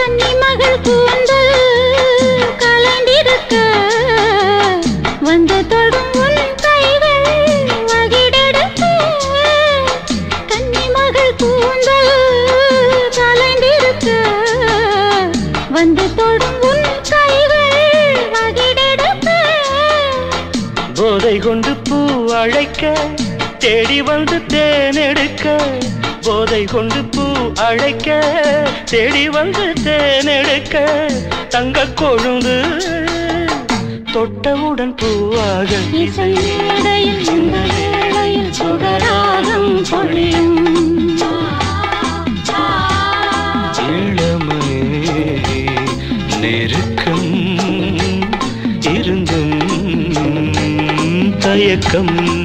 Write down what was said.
கன்னி மகள் கூந்தல் கலண்டிருக்க வந்து தொடும் உன் கைகள் வகிடெடுக்க கன்னி மகள் கூந்தல் கலண்டிருக்க வந்து தொடும் உன் கைகள் வகிடெடுக்க போதை கொண்டு பூ அழைக்க தேடி வந்து தேனெடுக்க போதை கொண்டு பூ அழைக்க தேடி வந்து தேனெடுக்க தங்க கொழுந்து தொட்டவுடன் பூவாக இசை மேடையில் இந்த வேளையில் சுகராகம் பொழியும் இளமை நெருக்கம் இருந்தும் தயக்கம்